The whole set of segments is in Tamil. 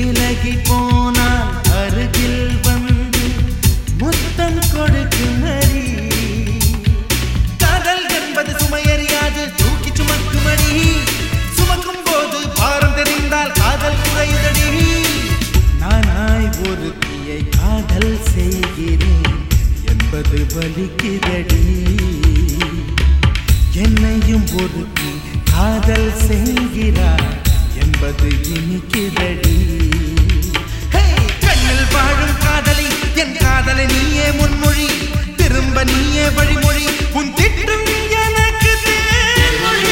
விலகி போனால் அருகில் வந்து முத்தம் கொடுக்குமடி காதல் என்பது சுமையறியாது தூக்கி சுமக்குமடி சுமக்கும் போது பாரம் தெரிந்தால் காதல் குறையுதடி நானாய் ஒரு தீயை காதல் செய்கிறேன் என்பது வலிக்குதடி என்னையும் ஒதுக்கி காதல் செய்கிறார் என்பது இனிக்குதடி ஹே! கண்ணில் வாழும் காதலி என் காதலை நீயே முன்மொழி திரும்ப நீயே வழிமொழி உன் திட்டம் எனக்கு தேன்மொழி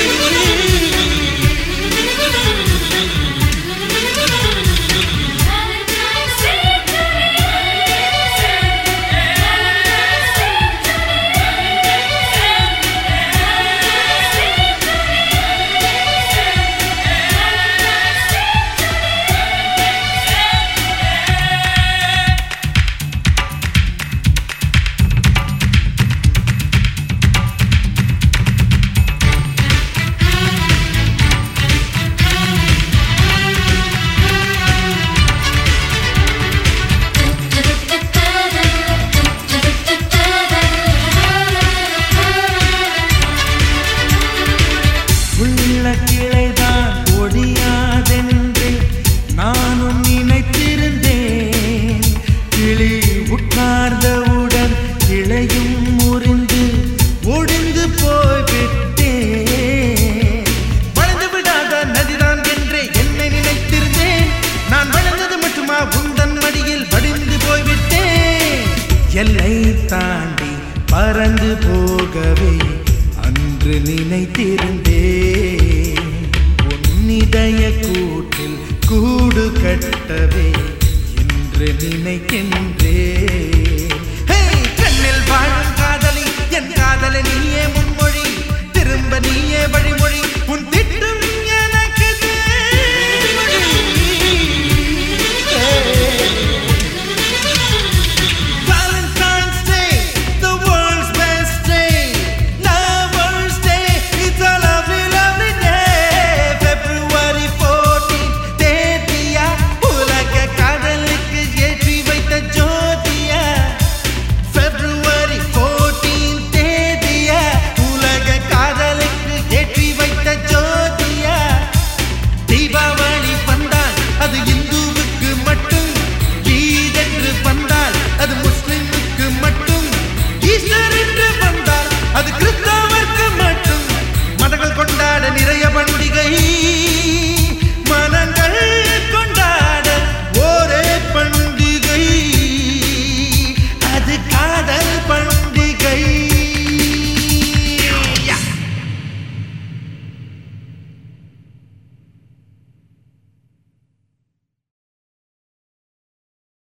உள்ள கிளைதான் ஒடியாதென்று நானும் நினைத்திருந்தேன் கிளி உட்கார்ந்தவுடன் கிளையும் முறிந்து ஒடிந்து போய்விட்டேன் வளர்ந்து விடாத நதிதான் என்றே என்னை நினைத்திருந்தேன் நான் வளர்ந்தது மட்டுமா உந்தன் மடியில் வடிந்து போய்விட்டேன் எல்லை தாண்டி பறந்து போகவே அன்று நினைத்திருந்தேன் உன்னிதய கூட்டில் கூடு கட்டவே என்று நினைக்கின்றேன்